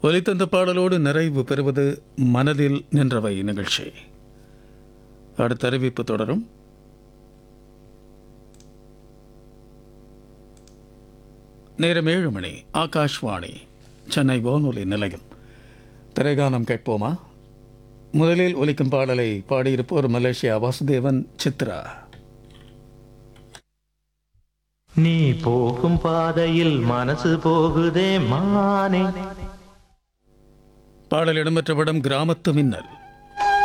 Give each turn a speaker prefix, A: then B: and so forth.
A: ஒலித்தந்த பாடலோடு நிறைவு பெறுவது மனதில் நின்றவை நிகழ்ச்சி அடுத்த அறிவிப்பு தொடரும் நேரம் ஏழு மணி ஆகாஷ்வாணி சென்னை வானொலி நிலையம் திரைகானம் கேட்போமா முதலில் ஒலிக்கும் பாடலை பாடியிருப்போர் மலேசியா வாசுதேவன் சித்ரா
B: நீ போகும் பாதையில் மனசு போகுதே மானே
A: பாடல் இடம்பெற்ற படம் கிராமத்து மின்னல்